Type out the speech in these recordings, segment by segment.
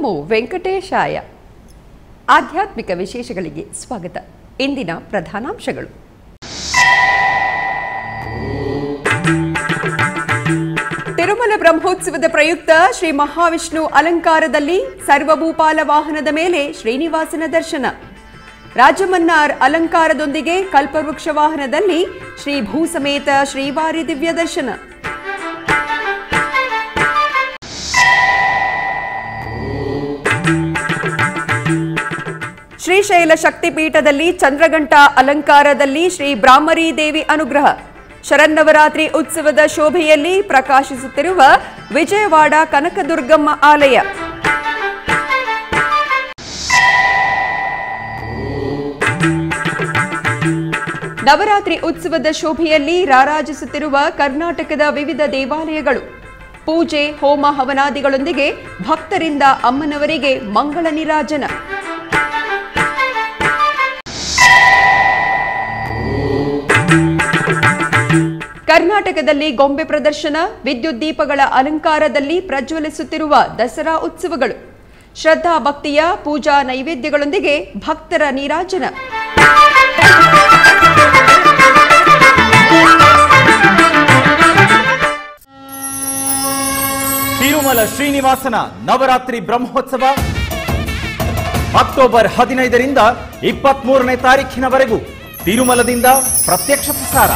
ನಮೋ ವೆಂಕಟೇಶಾಯ ಆಧ್ಯಾತ್ಮಿಕ ವಿಶೇಷಗಳಿಗೆ ಸ್ವಾಗತ ಇಂದಿನ ಪ್ರಧಾನಾಂಶಗಳು ತಿರುಮಲ ಬ್ರಹ್ಮೋತ್ಸವದ ಪ್ರಯುಕ್ತ ಶ್ರೀ ಮಹಾವಿಷ್ಣು ಅಲಂಕಾರದಲ್ಲಿ ಸರ್ವಭೂಪಾಲ ವಾಹನದ ಮೇಲೆ ಶ್ರೀನಿವಾಸನ ದರ್ಶನ ರಾಜಮನ್ನಾರ್ ಅಲಂಕಾರದೊಂದಿಗೆ ಕಲ್ಪವೃಕ್ಷ ವಾಹನದಲ್ಲಿ ಶ್ರೀ ಭೂಸಮೇತ ಶ್ರೀವಾರಿ ದಿವ್ಯ ದರ್ಶನ ಶ್ರೀಶೈಲ ಶಕ್ತಿಪೀಠದಲ್ಲಿ ಚಂದ್ರಘಂಟ ಅಲಂಕಾರದಲ್ಲಿ ಶ್ರೀ ಬ್ರಾಹ್ಮರಿ ದೇವಿ ಅನುಗ್ರಹ ಶರನ್ನವರಾತ್ರಿ ಉತ್ಸವದ ಶೋಭೆಯಲ್ಲಿ ಪ್ರಕಾಶಿಸುತ್ತಿರುವ ವಿಜಯವಾಡ ಕನಕದುರ್ಗಮ್ಮ ಆಲಯ ನವರಾತ್ರಿ ಉತ್ಸವದ ಶೋಭೆಯಲ್ಲಿ ರಾರಾಜಿಸುತ್ತಿರುವ ಕರ್ನಾಟಕದ ವಿವಿಧ ದೇವಾಲಯಗಳು ಪೂಜೆ ಹೋಮ ಹವನಾದಿಗಳೊಂದಿಗೆ ಭಕ್ತರಿಂದ ಅಮ್ಮನವರಿಗೆ ಮಂಗಳ ನಿರಾಜನ ಕರ್ನಾಟಕದಲ್ಲಿ ಗೊಂಬೆ ಪ್ರದರ್ಶನ ವಿದ್ಯುತ್ ದೀಪಗಳ ಅಲಂಕಾರದಲ್ಲಿ ಪ್ರಜ್ವಲಿಸುತ್ತಿರುವ ದಸರಾ ಉತ್ಸವಗಳು ಶ್ರದ್ಧಾ ಭಕ್ತಿಯ ಪೂಜಾ ನೈವೇದ್ಯಗಳೊಂದಿಗೆ ಭಕ್ತರ ನೀರಾಜನ ತಿರುಮಲ ಶ್ರೀನಿವಾಸನ ನವರಾತ್ರಿ ಬ್ರಹ್ಮೋತ್ಸವ ಅಕ್ಟೋಬರ್ ಹದಿನೈದರಿಂದ ಇಪ್ಪತ್ಮೂರನೇ ತಾರೀಖಿನವರೆಗೂ ತಿರುಮಲದಿಂದ ಪ್ರತ್ಯಕ್ಷ ಪ್ರಸಾರ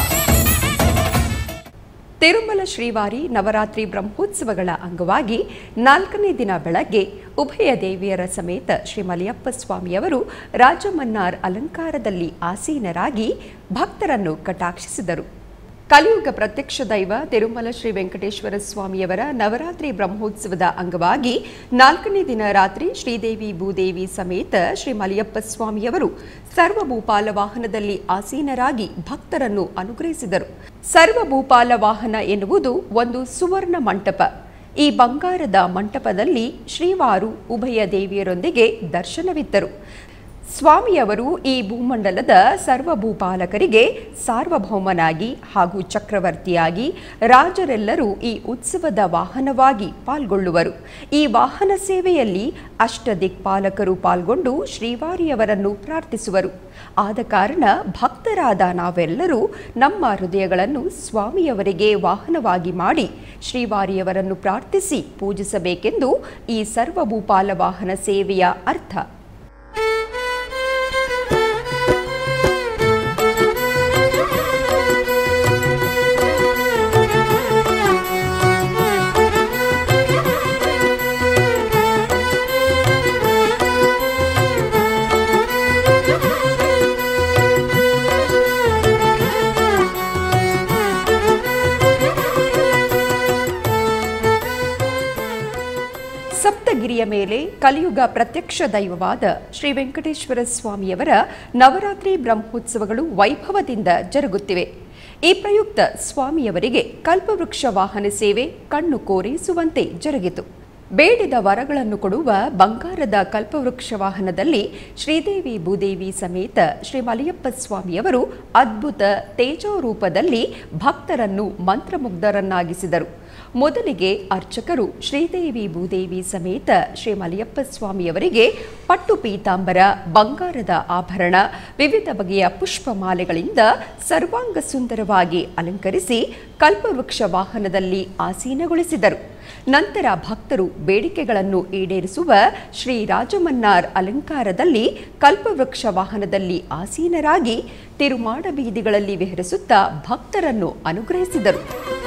ತಿರುಮಲ ಶ್ರೀವಾರಿ ನವರಾತ್ರಿ ಬ್ರಹ್ಮೋತ್ಸವಗಳ ಅಂಗವಾಗಿ ನಾಲ್ಕನೇ ದಿನ ಬೆಳಗ್ಗೆ ಉಭಯ ದೇವಿಯರ ಸಮೇತ ಶ್ರೀ ಮಲಯಪ್ಪ ಸ್ವಾಮಿಯವರು ರಾಜಮನ್ನಾರ್ ಅಲಂಕಾರದಲ್ಲಿ ಆಸೀನರಾಗಿ ಭಕ್ತರನ್ನು ಕಟಾಕ್ಷಿಸಿದರು ಕಲಿಯುಗ ಪ್ರತ್ಯಕ್ಷ ದೈವ ತಿರುಮಲ ಶ್ರೀ ವೆಂಕಟೇಶ್ವರ ಸ್ವಾಮಿಯವರ ನವರಾತ್ರಿ ಬ್ರಹ್ಮೋತ್ಸವದ ಅಂಗವಾಗಿ ನಾಲ್ಕನೇ ದಿನ ರಾತ್ರಿ ಶ್ರೀದೇವಿ ಭೂದೇವಿ ಸಮೇತ ಶ್ರೀ ಮಲಯಪ್ಪ ಸ್ವಾಮಿಯವರು ಸರ್ವಭೂಪಾಲ ವಾಹನದಲ್ಲಿ ಆಸೀನರಾಗಿ ಭಕ್ತರನ್ನು ಅನುಗ್ರಹಿಸಿದರು ಸರ್ವಭೂಪಾಲ ವಾಹನ ಎನ್ನುವುದು ಒಂದು ಸುವರ್ಣ ಮಂಟಪ ಈ ಬಂಗಾರದ ಮಂಟಪದಲ್ಲಿ ಶ್ರೀವಾರು ಉಭಯ ದೇವಿಯರೊಂದಿಗೆ ದರ್ಶನವಿತ್ತರು ಸ್ವಾಮಿಯವರು ಈ ಭೂಮಂಡಲದ ಸರ್ವಭೂಪಾಲಕರಿಗೆ ಸಾರ್ವಭೌಮನಾಗಿ ಹಾಗೂ ಚಕ್ರವರ್ತಿಯಾಗಿ ರಾಜರೆಲ್ಲರೂ ಈ ಉತ್ಸವದ ವಾಹನವಾಗಿ ಪಾಲ್ಗೊಳ್ಳುವರು ಈ ವಾಹನ ಸೇವೆಯಲ್ಲಿ ಅಷ್ಟದಿಕ್ಪಾಲಕರು ಪಾಲ್ಗೊಂಡು ಶ್ರೀವಾರಿಯವರನ್ನು ಪ್ರಾರ್ಥಿಸುವರು ಆದ ಕಾರಣ ಭಕ್ತರಾದ ನಾವೆಲ್ಲರೂ ನಮ್ಮ ಹೃದಯಗಳನ್ನು ಸ್ವಾಮಿಯವರಿಗೆ ವಾಹನವಾಗಿ ಮಾಡಿ ಶ್ರೀವಾರಿಯವರನ್ನು ಪ್ರಾರ್ಥಿಸಿ ಪೂಜಿಸಬೇಕೆಂದು ಈ ಸರ್ವಭೂಪಾಲ ವಾಹನ ಸೇವೆಯ ಅರ್ಥ ಸಪ್ತಗಿರಿಯ ಮೇಲೆ ಕಲಿಯುಗ ಪ್ರತ್ಯಕ್ಷ ದೈವವಾದ ಶ್ರೀ ವೆಂಕಟೇಶ್ವರ ಸ್ವಾಮಿಯವರ ನವರಾತ್ರಿ ಬ್ರಹ್ಮೋತ್ಸವಗಳು ವೈಭವದಿಂದ ಜರುಗುತ್ತಿವೆ ಈ ಪ್ರಯುಕ್ತ ಸ್ವಾಮಿಯವರಿಗೆ ಕಲ್ಪವೃಕ್ಷ ವಾಹನ ಸೇವೆ ಕಣ್ಣು ಕೋರೈಸುವಂತೆ ಜರುಗಿತು ಬೇಡಿದ ವರಗಳನ್ನು ಕೊಡುವ ಬಂಗಾರದ ಕಲ್ಪವೃಕ್ಷ ವಾಹನದಲ್ಲಿ ಶ್ರೀದೇವಿ ಭೂದೇವಿ ಸಮೇತ ಶ್ರೀ ಮಲಯಪ್ಪ ಸ್ವಾಮಿಯವರು ಅದ್ಭುತ ತೇಜೋರೂಪದಲ್ಲಿ ಭಕ್ತರನ್ನು ಮಂತ್ರಮುಗ್ಧರನ್ನಾಗಿಸಿದರು ಮೊದಲಿಗೆ ಅರ್ಚಕರು ಶ್ರೀದೇವಿ ಭೂದೇವಿ ಸಮೇತ ಶ್ರೀ ಮಲಯಪ್ಪ ಸ್ವಾಮಿಯವರಿಗೆ ಪಟ್ಟು ಪೀತಾಂಬರ ಬಂಗಾರದ ಆಭರಣ ವಿವಿಧ ಬಗೆಯ ಪುಷ್ಪಮಾಲೆಗಳಿಂದ ಸರ್ವಾಂಗ ಸುಂದರವಾಗಿ ಅಲಂಕರಿಸಿ ಕಲ್ಪವೃಕ್ಷ ವಾಹನದಲ್ಲಿ ಆಸೀನಗೊಳಿಸಿದರು ನಂತರ ಭಕ್ತರು ಬೇಡಿಕೆಗಳನ್ನು ಈಡೇರಿಸುವ ಶ್ರೀ ರಾಜಮನ್ನಾರ್ ಅಲಂಕಾರದಲ್ಲಿ ಕಲ್ಪವೃಕ್ಷ ವಾಹನದಲ್ಲಿ ಆಸೀನರಾಗಿ ತಿರುಮಾಡ ಬೀದಿಗಳಲ್ಲಿ ವಿಹರಿಸುತ್ತಾ ಭಕ್ತರನ್ನು ಅನುಗ್ರಹಿಸಿದರು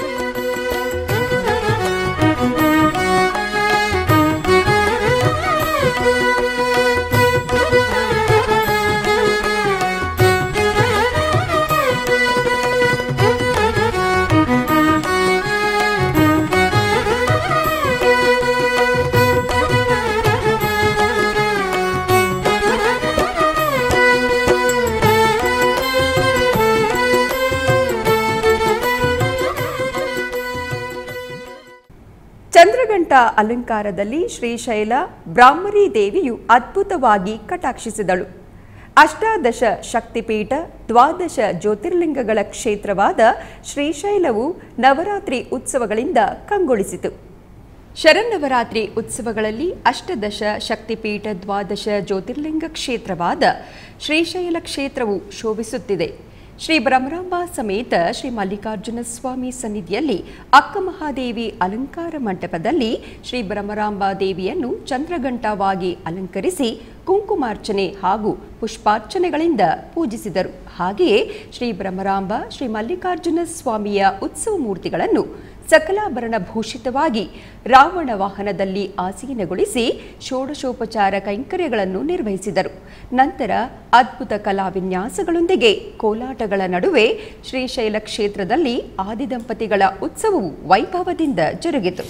ಚಂದ್ರಘಂಟ ಅಲಂಕಾರದಲ್ಲಿ ಶ್ರೀಶೈಲ ಬ್ರಾಹ್ಮರಿ ದೇವಿಯು ಅದ್ಭುತವಾಗಿ ಕಟಾಕ್ಷಿಸಿದಳು ಅಷ್ಟಾದಶ ಶಕ್ತಿಪೀಠ ದ್ವಾದಶ ಜ್ಯೋತಿರ್ಲಿಂಗಗಳ ಕ್ಷೇತ್ರವಾದ ಶ್ರೀಶೈಲವು ನವರಾತ್ರಿ ಉತ್ಸವಗಳಿಂದ ಕಂಗೊಳಿಸಿತು ಶರನ್ನವರಾತ್ರಿ ಉತ್ಸವಗಳಲ್ಲಿ ಅಷ್ಟದಶ ಶಕ್ತಿಪೀಠ ದ್ವಾದಶ ಜ್ಯೋತಿರ್ಲಿಂಗ ಕ್ಷೇತ್ರವಾದ ಶ್ರೀಶೈಲ ಕ್ಷೇತ್ರವು ಶೋಭಿಸುತ್ತಿದೆ ಶ್ರೀ ಭ್ರಮರಾಂಬ ಸಮೇತ ಶ್ರೀ ಮಲ್ಲಿಕಾರ್ಜುನ ಸ್ವಾಮಿ ಸನ್ನಿಧಿಯಲ್ಲಿ ಅಕ್ಕ ಮಹಾದೇವಿ ಅಲಂಕಾರ ಮಂಟಪದಲ್ಲಿ ಶ್ರೀ ಭ್ರಮರಾಂಬ ದೇವಿಯನ್ನು ಚಂದ್ರಘಂಟವಾಗಿ ಅಲಂಕರಿಸಿ ಕುಂಕುಮಾರ್ಚನೆ ಹಾಗೂ ಪುಷ್ಪಾರ್ಚನೆಗಳಿಂದ ಪೂಜಿಸಿದರು ಹಾಗೆಯೇ ಶ್ರೀ ಭ್ರಮರಾಂಬ ಶ್ರೀ ಮಲ್ಲಿಕಾರ್ಜುನ ಸ್ವಾಮಿಯ ಉತ್ಸವ ಮೂರ್ತಿಗಳನ್ನು ಸಕಲಾಭರಣ ಭೂಷಿತವಾಗಿ ರಾವಣ ವಾಹನದಲ್ಲಿ ಆಸೀನಗೊಳಿಸಿ ಷೋಡಶೋಪಚಾರ ಕೈಂಕರ್ಯಗಳನ್ನು ನಿರ್ವಹಿಸಿದರು ನಂತರ ಅದ್ಭುತ ಕಲಾ ವಿನ್ಯಾಸಗಳೊಂದಿಗೆ ಕೋಲಾಟಗಳ ನಡುವೆ ಶ್ರೀಶೈಲ ಕ್ಷೇತ್ರದಲ್ಲಿ ಆದಿದಂಪತಿಗಳ ಉತ್ಸವವು ವೈಭವದಿಂದ ಜರುಗಿತು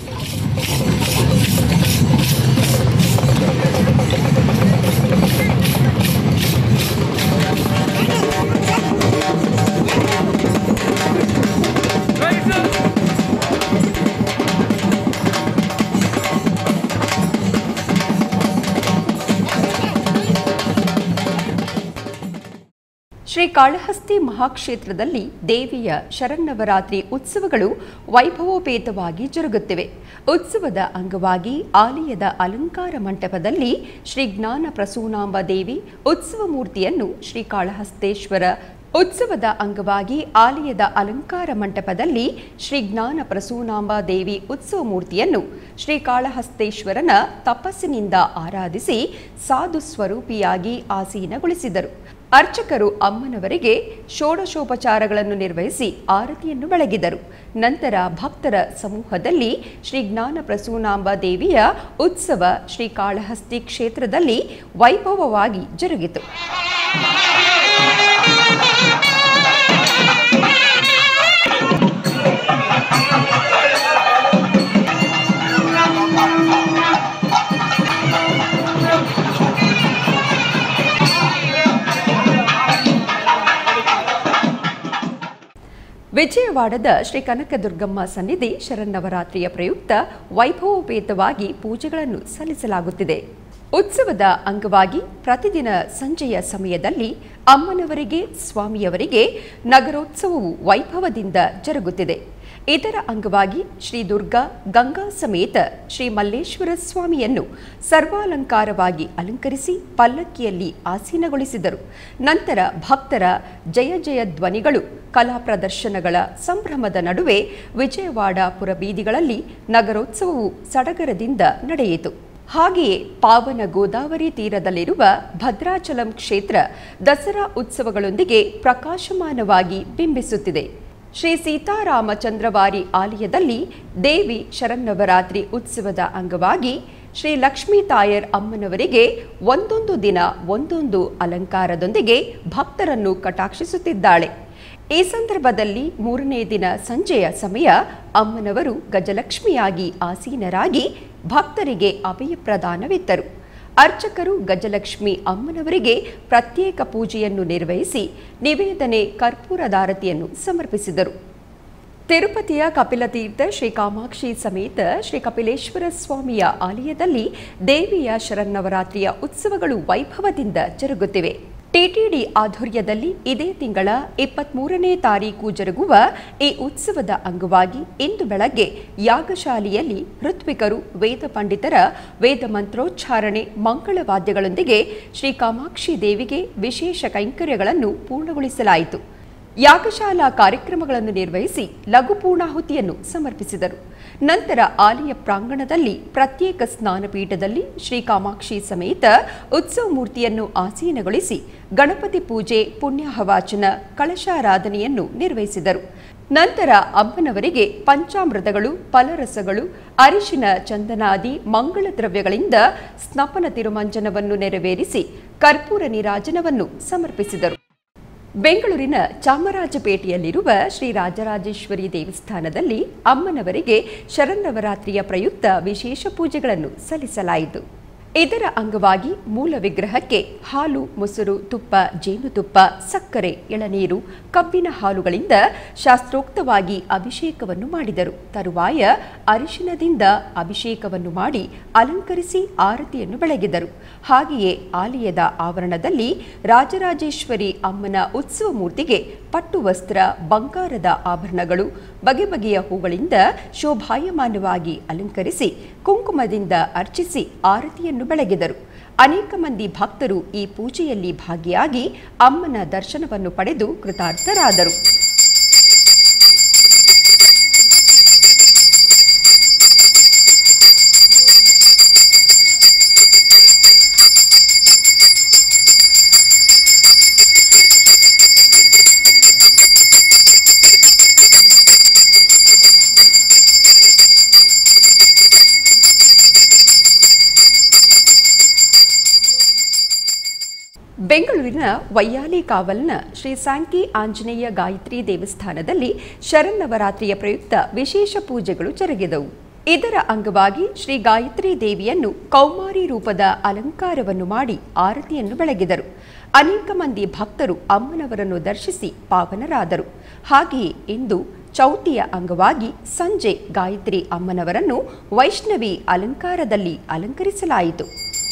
ಶ್ರೀ ಕಾಳಹಸ್ತಿ ಮಹಾಕ್ಷೇತ್ರದಲ್ಲಿ ದೇವಿಯ ಶರನ್ನವರಾತ್ರಿ ಉತ್ಸವಗಳು ವೈಭವೋಪೇತವಾಗಿ ಜರುಗುತ್ತಿವೆ ಉತ್ಸವದ ಅಂಗವಾಗಿ ಆಲಯದ ಅಲಂಕಾರ ಮಂಟಪದಲ್ಲಿ ಶ್ರೀ ಜ್ಞಾನ ಪ್ರಸೂನಾಂಬ ದೇವಿ ಉತ್ಸವ ಮೂರ್ತಿಯನ್ನು ಶ್ರೀ ಕಾಳಹಸ್ತೇಶ್ವರ ಉತ್ಸವದ ಅಂಗವಾಗಿ ಆಲಯದ ಅಲಂಕಾರ ಮಂಟಪದಲ್ಲಿ ಶ್ರೀ ಜ್ಞಾನ ಪ್ರಸೂನಾಂಬ ದೇವಿ ಉತ್ಸವ ಮೂರ್ತಿಯನ್ನು ಶ್ರೀ ಕಾಳಹಸ್ತೇಶ್ವರನ ತಪಸ್ಸಿನಿಂದ ಆರಾಧಿಸಿ ಸಾಧು ಸ್ವರೂಪಿಯಾಗಿ ಆಸೀನಗೊಳಿಸಿದರು ಅರ್ಚಕರು ಅಮ್ಮನವರಿಗೆ ಷೋಡಶೋಪಚಾರಗಳನ್ನು ನಿರ್ವಹಿಸಿ ಆರತಿಯನ್ನು ಬೆಳಗಿದರು ನಂತರ ಭಕ್ತರ ಸಮೂಹದಲ್ಲಿ ಶ್ರೀ ಜ್ಞಾನ ಪ್ರಸೂನಾಂಬ ದೇವಿಯ ಉತ್ಸವ ಶ್ರೀ ಕಾಳಹಸ್ತಿ ಕ್ಷೇತ್ರದಲ್ಲಿ ವೈಭವವಾಗಿ ಜರುಗಿತು ವಿಜಯವಾಡದ ಶ್ರೀ ಕನಕದುರ್ಗಮ್ಮ ಸನ್ನಿಧಿ ಶರನ್ನವರಾತ್ರಿಯ ಪ್ರಯುಕ್ತ ವೈಭವೋಪೇತವಾಗಿ ಪೂಜೆಗಳನ್ನು ಸಲ್ಲಿಸಲಾಗುತ್ತಿದೆ ಉತ್ಸವದ ಅಂಗವಾಗಿ ಪ್ರತಿದಿನ ಸಂಜೆಯ ಸಮಯದಲ್ಲಿ ಅಮ್ಮನವರಿಗೆ ಸ್ವಾಮಿಯವರಿಗೆ ನಗರೋತ್ಸವವು ವೈಭವದಿಂದ ಜರುಗುತ್ತಿದೆ ಇದರ ಅಂಗವಾಗಿ ಶ್ರೀ ದುರ್ಗಾ ಗಂಗಾ ಸಮೇತ ಶ್ರೀ ಮಲ್ಲೇಶ್ವರ ಸ್ವಾಮಿಯನ್ನು ಸರ್ವಾಲಂಕಾರವಾಗಿ ಅಲಂಕರಿಸಿ ಪಲ್ಲಕ್ಕಿಯಲ್ಲಿ ಆಸೀನಗೊಳಿಸಿದರು ನಂತರ ಭಕ್ತರ ಜಯ ಜಯ ಧ್ವನಿಗಳು ಕಲಾ ಪ್ರದರ್ಶನಗಳ ಸಂಭ್ರಮದ ನಡುವೆ ವಿಜಯವಾಡ ಪುರಬೀದಿಗಳಲ್ಲಿ ನಗರೋತ್ಸವವು ಸಡಗರದಿಂದ ನಡೆಯಿತು ಹಾಗೆಯೇ ಪಾವನ ಗೋದಾವರಿ ತೀರದಲ್ಲಿರುವ ಭದ್ರಾಚಲಂ ಕ್ಷೇತ್ರ ದಸರಾ ಉತ್ಸವಗಳೊಂದಿಗೆ ಪ್ರಕಾಶಮಾನವಾಗಿ ಬಿಂಬಿಸುತ್ತಿದೆ ಶ್ರೀ ಸೀತಾರಾಮಚಂದ್ರವಾರಿ ಆಲಯದಲ್ಲಿ ದೇವಿ ಶರನ್ನವರಾತ್ರಿ ಉತ್ಸವದ ಅಂಗವಾಗಿ ಶ್ರೀ ಲಕ್ಷ್ಮೀ ತಾಯರ್ ಅಮ್ಮನವರಿಗೆ ಒಂದೊಂದು ದಿನ ಒಂದೊಂದು ಅಲಂಕಾರದೊಂದಿಗೆ ಭಕ್ತರನ್ನು ಕಟಾಕ್ಷಿಸುತ್ತಿದ್ದಾಳೆ ಈ ಸಂದರ್ಭದಲ್ಲಿ ಮೂರನೇ ದಿನ ಸಂಜೆಯ ಸಮಯ ಅಮ್ಮನವರು ಗಜಲಕ್ಷ್ಮಿಯಾಗಿ ಆಸೀನರಾಗಿ ಭಕ್ತರಿಗೆ ಅಭಯ ಪ್ರದಾನವಿತ್ತರು ಅರ್ಚಕರು ಗಜಲಕ್ಷ್ಮಿ ಅಮ್ಮನವರಿಗೆ ಪ್ರತ್ಯೇಕ ಪೂಜೆಯನ್ನು ನಿರ್ವಹಿಸಿ ನಿವೇದನೆ ಕರ್ಪೂರದಾರತಿಯನ್ನು ಸಮರ್ಪಿಸಿದರು ತಿರುಪತಿಯ ಕಪಿಲತೀರ್ಥ ಶ್ರೀ ಕಾಮಾಕ್ಷಿ ಸಮೇತ ಶ್ರೀ ಕಪಿಲೇಶ್ವರ ಸ್ವಾಮಿಯ ಆಲಯದಲ್ಲಿ ದೇವಿಯ ಶರನ್ನವರಾತ್ರಿಯ ಉತ್ಸವಗಳು ವೈಭವದಿಂದ ಜರುಗುತ್ತಿವೆ ಟಿಟಿಡಿ ಆಧ್ವರ್ಯದಲ್ಲಿ ಇದೇ ತಿಂಗಳ ಇಪ್ಪತ್ಮೂರನೇ ತಾರೀಕು ಜರುಗುವ ಈ ಉತ್ಸವದ ಅಂಗವಾಗಿ ಇಂದು ಬೆಳಗ್ಗೆ ಯಾಗಶಾಲೆಯಲ್ಲಿ ಋತ್ವಿಕರು ವೇದ ಪಂಡಿತರ ವೇದ ಮಂತ್ರೋಚ್ಚಾರಣೆ ಮಂಗಳವಾದ್ಯಗಳೊಂದಿಗೆ ಶ್ರೀ ಕಾಮಾಕ್ಷಿ ದೇವಿಗೆ ವಿಶೇಷ ಕೈಂಕರ್ಯಗಳನ್ನು ಪೂರ್ಣಗೊಳಿಸಲಾಯಿತು ಯಾಗಶಾಲಾ ಕಾರ್ಯಕ್ರಮಗಳನ್ನು ನಿರ್ವಹಿಸಿ ಲಘು ಪೂರ್ಣಾಹುತಿಯನ್ನು ಸಮರ್ಪಿಸಿದರು ನಂತರ ಆಲಯ ಪ್ರಾಂಗಣದಲ್ಲಿ ಪ್ರತ್ಯೇಕ ಸ್ನಾನಪೀಠದಲ್ಲಿ ಶ್ರೀ ಕಾಮಾಕ್ಷಿ ಸಮೇತ ಉತ್ಸವ ಮೂರ್ತಿಯನ್ನು ಆಸೀನಗೊಳಿಸಿ ಗಣಪತಿ ಪೂಜೆ ಪುಣ್ಯಹವಾಚನ ಕಳಶಾರಾಧನೆಯನ್ನು ನಿರ್ವಹಿಸಿದರು ನಂತರ ಅಮ್ಮನವರಿಗೆ ಪಂಚಾಮೃತಗಳು ಫಲರಸಗಳು ಅರಿಶಿನ ಚಂದನಾದಿ ಮಂಗಳ ದ್ರವ್ಯಗಳಿಂದ ಸ್ನಪನ ತಿರುಮಂಜನವನ್ನು ನೆರವೇರಿಸಿ ಕರ್ಪೂರ ನೀರಾಜನವನ್ನು ಸಮರ್ಪಿಸಿದರು ಬೆಂಗಳೂರಿನ ಚಾಮರಾಜಪೇಟೆಯಲ್ಲಿರುವ ಶ್ರೀ ರಾಜರಾಜೇಶ್ವರಿ ದೇವಸ್ಥಾನದಲ್ಲಿ ಅಮ್ಮನವರಿಗೆ ಶರನ್ನವರಾತ್ರಿಯ ಪ್ರಯುಕ್ತ ವಿಶೇಷ ಪೂಜೆಗಳನ್ನು ಸಲ್ಲಿಸಲಾಯಿತು ಇದರ ಅಂಗವಾಗಿ ಮೂಲ ವಿಗ್ರಹಕ್ಕೆ ಹಾಲು ಮೊಸರು ತುಪ್ಪ ಜೇನುತುಪ್ಪ ಸಕ್ಕರೆ ಎಳನೀರು ಕಬ್ಬಿನ ಹಾಲುಗಳಿಂದ ಶಾಸ್ತ್ರೋಕ್ತವಾಗಿ ಅಭಿಷೇಕವನ್ನು ಮಾಡಿದರು ತರುವಾಯ ಅರಿಶಿನದಿಂದ ಅಭಿಷೇಕವನ್ನು ಮಾಡಿ ಅಲಂಕರಿಸಿ ಆರತಿಯನ್ನು ಬೆಳಗಿದರು ಹಾಗೆಯೇ ಆಲಯದ ಆವರಣದಲ್ಲಿ ರಾಜರಾಜೇಶ್ವರಿ ಅಮ್ಮನ ಉತ್ಸವ ಮೂರ್ತಿಗೆ ಪಟ್ಟು ವಸ್ತ್ರ ಬಂಗಾರದ ಆಭರಣಗಳು ಬಗೆ ಬಗೆಯ ಹೂಗಳಿಂದ ಶೋಭಾಯಮಾನವಾಗಿ ಅಲಂಕರಿಸಿ ಕುಂಕುಮದಿಂದ ಅರ್ಚಿಸಿ ಆರತಿಯನ್ನು ಬೆಳಗಿದರು ಅನೇಕ ಮಂದಿ ಭಕ್ತರು ಈ ಪೂಜೆಯಲ್ಲಿ ಭಾಗಿಯಾಗಿ ಅಮ್ಮನ ದರ್ಶನವನ್ನು ಪಡೆದು ಕೃತಾರ್ಥರಾದರು ಬೆಂಗಳೂರಿನ ವೈಯಾಲಿ ಕಾವಲ್ನ ಶ್ರೀ ಸಾಂಕಿ ಆಂಜನೇಯ ಗಾಯತ್ರಿ ದೇವಸ್ಥಾನದಲ್ಲಿ ಶರನ್ನವರಾತ್ರಿಯ ಪ್ರಯುಕ್ತ ವಿಶೇಷ ಪೂಜೆಗಳು ಜರುಗಿದವು ಇದರ ಅಂಗವಾಗಿ ಶ್ರೀ ಗಾಯತ್ರಿ ದೇವಿಯನ್ನು ಕೌಮಾರಿ ರೂಪದ ಅಲಂಕಾರವನ್ನು ಮಾಡಿ ಆರತಿಯನ್ನು ಬೆಳಗಿದರು ಅನೇಕ ಮಂದಿ ಭಕ್ತರು ಅಮ್ಮನವರನ್ನು ದರ್ಶಿಸಿ ಪಾವನರಾದರು ಹಾಗೆಯೇ ಇಂದು ಚೌತಿಯ ಅಂಗವಾಗಿ ಸಂಜೆ ಗಾಯತ್ರಿ ಅಮ್ಮನವರನ್ನು ವೈಷ್ಣವಿ ಅಲಂಕಾರದಲ್ಲಿ ಅಲಂಕರಿಸಲಾಯಿತು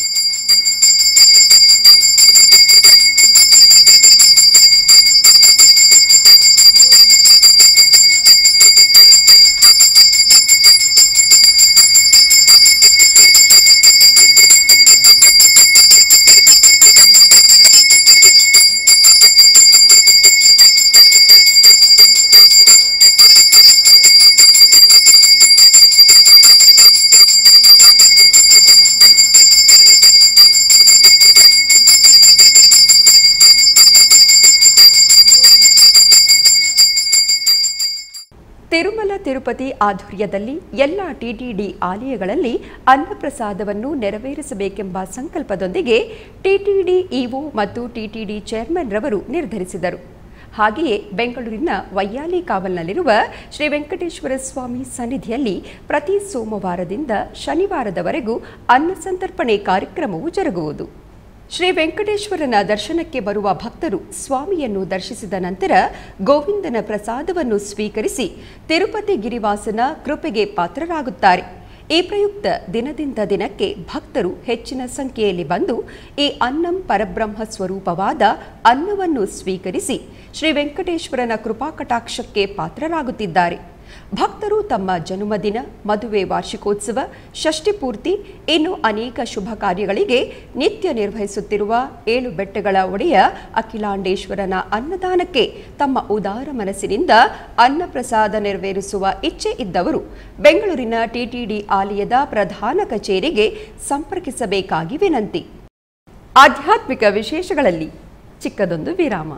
ತಿರುಮಲ ತಿರುಪತಿ ಆಧ್ವರ್ಯದಲ್ಲಿ ಎಲ್ಲ ಟಿಟಿಡಿ ಆಲಯಗಳಲ್ಲಿ ಅನ್ನಪ್ರಸಾದವನ್ನು ನೆರವೇರಿಸಬೇಕೆಂಬ ಸಂಕಲ್ಪದೊಂದಿಗೆ ಟಿಟಿಡಿ ಇಒ ಮತ್ತು ಟಿಟಿಡಿ ಚೇರ್ಮನ್ ರವರು ನಿರ್ಧರಿಸಿದರು ಹಾಗೆಯೇ ಬೆಂಗಳೂರಿನ ವೈಯಾಲಿ ಕಾವಲ್ನಲ್ಲಿರುವ ಶ್ರೀ ವೆಂಕಟೇಶ್ವರ ಸ್ವಾಮಿ ಸನ್ನಿಧಿಯಲ್ಲಿ ಪ್ರತಿ ಸೋಮವಾರದಿಂದ ಶನಿವಾರದವರೆಗೂ ಅನ್ನ ಸಂತರ್ಪಣೆ ಕಾರ್ಯಕ್ರಮವು ಜರುಗುವುದು ಶ್ರೀ ವೆಂಕಟೇಶ್ವರನ ದರ್ಶನಕ್ಕೆ ಬರುವ ಭಕ್ತರು ಸ್ವಾಮಿಯನ್ನು ದರ್ಶಿಸಿದ ನಂತರ ಗೋವಿಂದನ ಪ್ರಸಾದವನ್ನು ಸ್ವೀಕರಿಸಿ ತಿರುಪತಿ ಗಿರಿವಾಸನ ಕೃಪೆಗೆ ಪಾತ್ರರಾಗುತ್ತಾರೆ ಈ ಪ್ರಯುಕ್ತ ದಿನದಿಂದ ದಿನಕ್ಕೆ ಭಕ್ತರು ಹೆಚ್ಚಿನ ಸಂಖ್ಯೆಯಲ್ಲಿ ಬಂದು ಈ ಅನ್ನಂ ಪರಬ್ರಹ್ಮ ಸ್ವರೂಪವಾದ ಅನ್ನವನ್ನು ಸ್ವೀಕರಿಸಿ ಶ್ರೀ ವೆಂಕಟೇಶ್ವರನ ಕೃಪಾಕಟಾಕ್ಷಕ್ಕೆ ಪಾತ್ರರಾಗುತ್ತಿದ್ದಾರೆ ಭಕ್ತರು ತಮ್ಮ ಜನ್ಮದಿನ ಮದುವೆ ವಾರ್ಷಿಕೋತ್ಸವ ಷಷ್ಠಿ ಪೂರ್ತಿ ಇನ್ನು ಅನೇಕ ಶುಭ ಕಾರ್ಯಗಳಿಗೆ ನಿತ್ಯ ನಿರ್ವಹಿಸುತ್ತಿರುವ ಏಳು ಬೆಟ್ಟಗಳ ಒಡೆಯ ಅಖಿಲಾಂಡೇಶ್ವರನ ಅನ್ನದಾನಕ್ಕೆ ತಮ್ಮ ಉದಾರ ಮನಸ್ಸಿನಿಂದ ಅನ್ನ ಪ್ರಸಾದ ನೆರವೇರಿಸುವ ಇಚ್ಛೆ ಇದ್ದವರು ಬೆಂಗಳೂರಿನ ಟಿಟಿಡಿ ಆಲಯದ ಪ್ರಧಾನ ಕಚೇರಿಗೆ ಸಂಪರ್ಕಿಸಬೇಕಾಗಿ ವಿನಂತಿ ಆಧ್ಯಾತ್ಮಿಕ ವಿಶೇಷಗಳಲ್ಲಿ ಚಿಕ್ಕದೊಂದು ವಿರಾಮ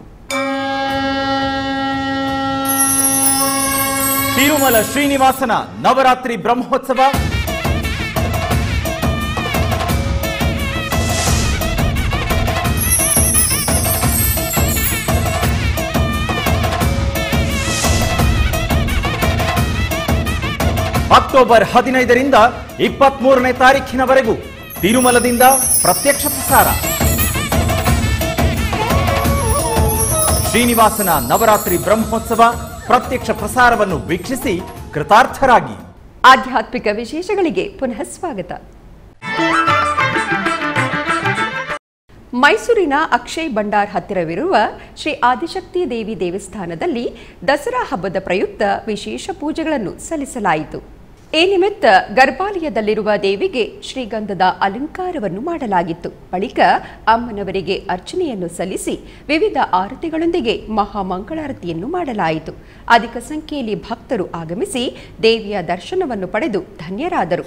ತಿರುಮಲ ಶ್ರೀನಿವಾಸನ ನವರಾತ್ರಿ ಬ್ರಹ್ಮೋತ್ಸವ ಅಕ್ಟೋಬರ್ ಹದಿನೈದರಿಂದ ಇಪ್ಪತ್ಮೂರನೇ ತಾರೀಖಿನವರೆಗೂ ತಿರುಮಲದಿಂದ ಪ್ರತ್ಯಕ್ಷ ಪ್ರಸಾರ ಶ್ರೀನಿವಾಸನ ನವರಾತ್ರಿ ಬ್ರಹ್ಮೋತ್ಸವ ಪ್ರತ್ಯಕ್ಷ ಪ್ರಸಾರವನ್ನು ವೀಕ್ಷಿಸಿ ಕೃತಾರ್ಥರಾಗಿ ಆಧ್ಯಾತ್ಮಿಕ ವಿಶೇಷಗಳಿಗೆ ಪುನಃ ಸ್ವಾಗತ ಮೈಸೂರಿನ ಅಕ್ಷಯ್ ಭಂಡಾರ್ ಹತ್ತಿರವಿರುವ ಶ್ರೀ ಆದಿಶಕ್ತಿ ದೇವಿ ದೇವಸ್ಥಾನದಲ್ಲಿ ದಸರಾ ಹಬ್ಬದ ಪ್ರಯುಕ್ತ ವಿಶೇಷ ಪೂಜೆಗಳನ್ನು ಸಲ್ಲಿಸಲಾಯಿತು ಈ ನಿಮಿತ್ತ ಗರ್ಭಾಲಯದಲ್ಲಿರುವ ದೇವಿಗೆ ಶ್ರೀಗಂಧದ ಅಲಂಕಾರವನ್ನು ಮಾಡಲಾಗಿತ್ತು ಬಳಿಕ ಅಮ್ಮನವರಿಗೆ ಅರ್ಚನೆಯನ್ನು ಸಲ್ಲಿಸಿ ವಿವಿಧ ಆರತಿಗಳೊಂದಿಗೆ ಮಹಾಮಂಗಳಾರತಿಯನ್ನು ಮಾಡಲಾಯಿತು ಅಧಿಕ ಸಂಖ್ಯೆಯಲ್ಲಿ ಭಕ್ತರು ಆಗಮಿಸಿ ದೇವಿಯ ದರ್ಶನವನ್ನು ಪಡೆದು ಧನ್ಯರಾದರು